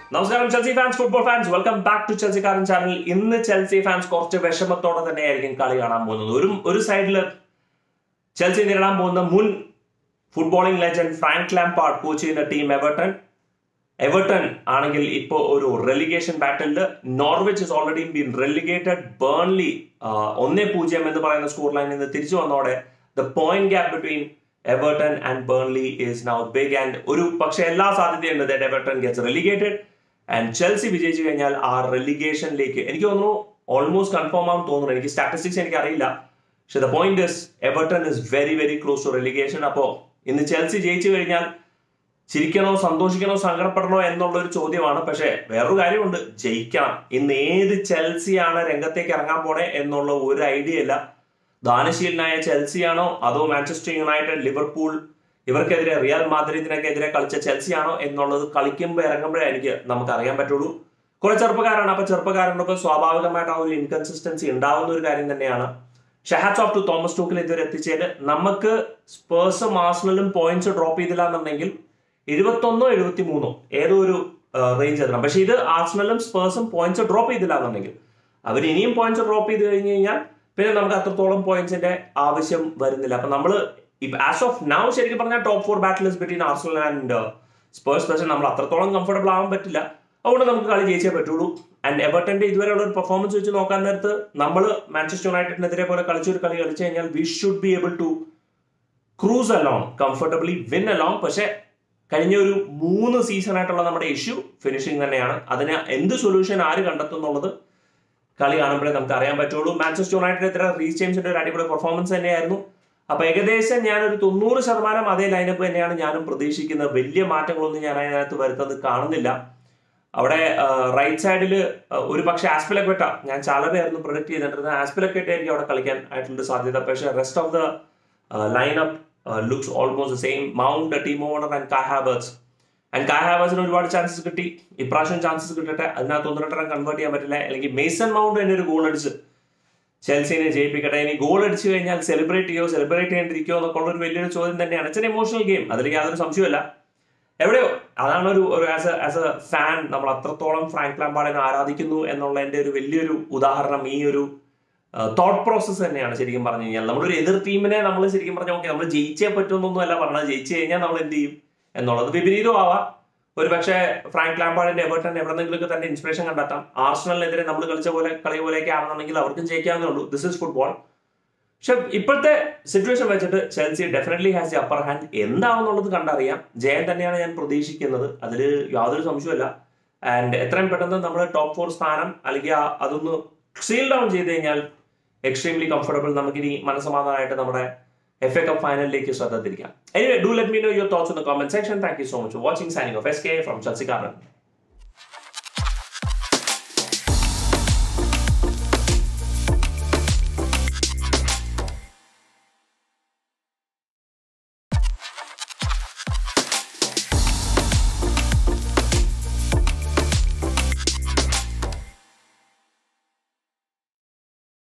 നമസ്കാരം Chelsea fans football fans welcome back to Chelsea കാരൻ channel ഇന്ന് ചെൽസി ഫാൻസ് കുറച്ച് വിഷമത്തോടെ തന്നെയായിരിക്കും കളി കാണാൻ പോകുന്നത് ഒരു ഒരു സൈഡിൽ ചെൽസി നേരിടാൻ പോകുന്ന മുൻ footballing legend Frank Lampard coach ചെയ്യുന്ന ടീം എവർട്ടൺ എവർട്ടൺ ആണെങ്കിൽ ഇപ്പോൾ ഒരു റെലിഗേഷൻ ബാറ്റിലിൽ Norwich is already been relegated Burnley ഒന്നേ പൂജ്യം എന്ന് പറയുന്ന സ്കോർ ലൈനിൽ നിന്ന് തിരിച്ചു വന്നോടെ the point gap between Everton and Burnley is now big and ഒരു പക്ഷെ എല്ലാ സാധ്യതയുണ്ട് that Everton gets relegated and Chelsea വിജയിച്ചു കഴിഞ്ഞാൽ ആ റെലിഗേഷനിലേക്ക് എനിക്ക് തോന്നുന്നു ഓൾമോസ്റ്റ് കൺഫേം ആവും തോന്നുന്നു എനിക്ക് സ്റ്റാറ്റിസ്റ്റിക്സ് എനിക്ക് അറിയില്ല പക്ഷെ the point is Everton is very very close to relegation അപ്പോൾ ഇന്ന് ചെൽസി ജയിച്ചു കഴിഞ്ഞാൽ ചിരിക്കണോ സന്തോഷിക്കണോ സങ്കടപ്പെടണോ എന്നുള്ള ഒരു ചോദ്യമാണ് പക്ഷേ വേറൊരു കാര്യമുണ്ട് ജയിക്കണം ഇന്ന് ഏത് ചെൽസിയാണ് രംഗത്തേക്ക് ഇറങ്ങാൻ പോണേ എന്നുള്ള ഒരു ഐഡിയ ഇല്ല ദാനശീലനായ ചെൽസിയാണോ അതോ മാഞ്ചസ്റ്റർ യുണൈറ്റഡ് ലിവർപൂൾ ഇവർക്കെതിരെ റിയൽ മാദ്രിദിനൊക്കെതിരെ കളിച്ച ചെൽസിയാണോ എന്നുള്ളത് കളിക്കുമ്പോൾ ഇറങ്ങുമ്പോഴേ എനിക്ക് നമുക്ക് അറിയാൻ പറ്റുള്ളൂ കുറെ ചെറുപ്പക്കാരാണ് അപ്പൊ ചെറുപ്പക്കാരനൊക്കെ സ്വാഭാവികമായിട്ട് ആ ഒരു ഇൻകൺസിസ്റ്റൻസി ഉണ്ടാവുന്ന ഒരു കാര്യം തന്നെയാണ് ഷഹാറ്റ്സ് ഓഫ് ടു തോമസ് ടൂക്കിൽ ഇതുവരെ എത്തിച്ചതിൽ നമുക്ക് സ്പേഴ്സും ആസ്നലും പോയിന്റ്സ് ഡ്രോപ്പ് ചെയ്തില്ല എന്നുണ്ടെങ്കിൽ എഴുപത്തൊന്നോ എഴുപത്തി മൂന്നോ ഏതോ ഒരു റേഞ്ച് എത്തണം പക്ഷെ ഇത് ആസ്നലും സ്പേഴ്സും പോയിന്റ്സ് ഡ്രോപ്പ് ചെയ്തില്ല എന്നുണ്ടെങ്കിൽ അവർ ഇനിയും പോയിന്റ്സ് ഡ്രോപ്പ് ചെയ്ത് കഴിഞ്ഞ് കഴിഞ്ഞാൽ പിന്നെ നമുക്ക് അത്രത്തോളം പോയിന്റ്സിന്റെ ആവശ്യം വരുന്നില്ല അപ്പൊ നമ്മൾ ആസ് ഓഫ് നൗ ശരിക്കും പറഞ്ഞാൽ top four battle between Arsenal and Spurs പക്ഷെ നമ്മൾ അത്രത്തോളം കംഫർട്ടബിൾ ആവാൻ പറ്റില്ല അതുകൊണ്ട് നമുക്ക് കളി ജയിച്ചേ പറ്റുള്ളൂ ആൻഡ് എവർട്ടന്റെ ഇതുവരെയുള്ള ഒരു പെർഫോമൻസ് വെച്ച് നോക്കാൻ നേരത്ത് നമ്മൾ മാഞ്ചസ്റ്റർ യുണൈറ്റഡിനെതിരെ പോലെ കളിച്ചൊരു കളി കളിച്ചു കഴിഞ്ഞാൽ we should be able to cruise along comfortably win along പക്ഷെ കഴിഞ്ഞ ഒരു മൂന്ന് സീസൺ ആയിട്ടുള്ള നമ്മുടെ ഇഷ്യൂ ഫിനിഷിംഗ് തന്നെയാണ് അതിന് എന്ത് സൊല്യൂഷൻ ആര് കണ്ടെത്തുന്നുള്ളത് കളി കാണുമ്പോഴേ നമുക്ക് അറിയാൻ പറ്റുള്ളൂ മാഞ്ചസ്റ്റർ യുണൈറ്റഡിനെതിരെ റീസ് ജെയിംസിന്റെ ഒരു അടിപൊളി പെർഫോമൻസ് തന്നെയായിരുന്നു അപ്പൊ ഏകദേശം ഞാനൊരു തൊണ്ണൂറ് ശതമാനം അതേ ലൈനപ്പ് തന്നെയാണ് ഞാനും പ്രതീക്ഷിക്കുന്നത് വലിയ മാറ്റങ്ങളൊന്നും ഞാൻ അതിനകത്ത് വരുത്തുന്നത് കാണുന്നില്ല അവിടെ റൈറ്റ് സൈഡിൽ ഒരു പക്ഷേ ആസ്പിലക്കെട്ട ഞാൻ ചാലവയായിരുന്നു പ്രൊഡക്റ്റ് ചെയ്തിട്ടിരുന്നത് ആസ്പിലക്കെട്ട എനിക്ക് അവിടെ കളിക്കാൻ ആയിട്ടുള്ള സാധ്യത പക്ഷേ rest of the lineup looks almost same Mount Timo Werner and Kai ഹാബേഴ്സ് ആൻഡ് കാ ഹാബേഴ്സിന് ഒരുപാട് ചാൻസസ് കിട്ടി ഇപ്രാവശ്യം ചാൻസസ് കിട്ടട്ടെ അതിനകത്ത് ഒന്ന് രണ്ടെണ്ണം കൺവേർട്ട് ചെയ്യാൻ പറ്റില്ല അല്ലെങ്കിൽ മേസൺ മൗണ്ട് തന്നെ ഒരു ഗോൾ അടിച്ച് ചെൽസിനെ ജയിപ്പിക്കട്ടെ ഇനി ഗോൾ അടിച്ചു കഴിഞ്ഞാൽ സെലിബ്രേറ്റ് ചെയ്യോ സെലിബ്രേറ്റ് ചെയ്യാണ്ടിരിക്കോ എന്നൊക്കെ ഉള്ള ഒരു വലിയൊരു ചോദ്യം തന്നെയാണ് ഇറ്റ്സ് എൻ ഇമോഷണൽ ഗെയിം അതിലേക്ക് യാതൊരു സംശയമല്ല എവിടെയോ അതാണ് ഒരു ഒരു as a as a fan നമ്മൾ അത്രത്തോളം ഫ്രാങ്ക് ലാംപാർഡിനെ ആരാധിക്കുന്നു എന്നുള്ളതിന്റെ ഒരു വലിയൊരു ഉദാഹരണം ഈ ഒരു തോട്ട് പ്രോസസ്സ് തന്നെയാണ് ശരിക്കും പറഞ്ഞു കഴിഞ്ഞാൽ നമ്മളൊരു എതിർ ടീമിനെ നമ്മൾ ശരിക്കും പറഞ്ഞാൽ ഓക്കെ നമ്മൾ ജയിച്ചേ പറ്റുമെന്നൊന്നും അല്ല പറഞ്ഞത് ജയിച്ചു കഴിഞ്ഞാൽ നമ്മൾ എന്ത് ചെയ്യും എന്നുള്ളത് വിപരീതവും ആവാം ഒരു പക്ഷേ ഫ്രാങ്ക് ലാംപാർഡിന്റെ എവർട്ടൺ എവിടെന്നെങ്കിലും തന്നെ ഇൻസ്പിറേഷൻ കണ്ടെത്താം ആർസണലിനെതിരെ നമ്മൾ കളിച്ച പോലെ കളി പോലെയൊക്കെ ആണെന്നുണ്ടെങ്കിൽ അവർക്കും ജയിക്കാവുന്നേ ഉള്ളൂ ദിസ് ഇസ് ഫുട്ബോൾ പക്ഷെ ഇപ്പോഴത്തെ സിറ്റുവേഷൻ വെച്ചിട്ട് Chelsea definitely has the upper hand എന്താണെന്നുള്ളത് കണ്ടറിയാം ജയം തന്നെയാണ് ഞാൻ പ്രതീക്ഷിക്കുന്നത് അതിൽ യാതൊരു സംശയമല്ല ആൻഡ് എത്രയും പെട്ടെന്ന് നമ്മൾ ടോപ്പ് ഫോർ സ്ഥാനം അല്ലെങ്കിൽ അതൊന്ന് സീൽ ഡൗൺ ചെയ്ത് കഴിഞ്ഞാൽ എക്സ്ട്രീംലി കംഫർട്ടബിൾ നമുക്കിനി മനസ്സമാധാനമായിട്ട് നമ്മുടെ എഫ് എ കപ്പ് ഫൈനലിലേക്ക് ശ്രദ്ധ തിരിക്കാം anyway do let me know your thoughts in the comment section thank you so much for watching signing off S K from ചൽസിക്കാരൻ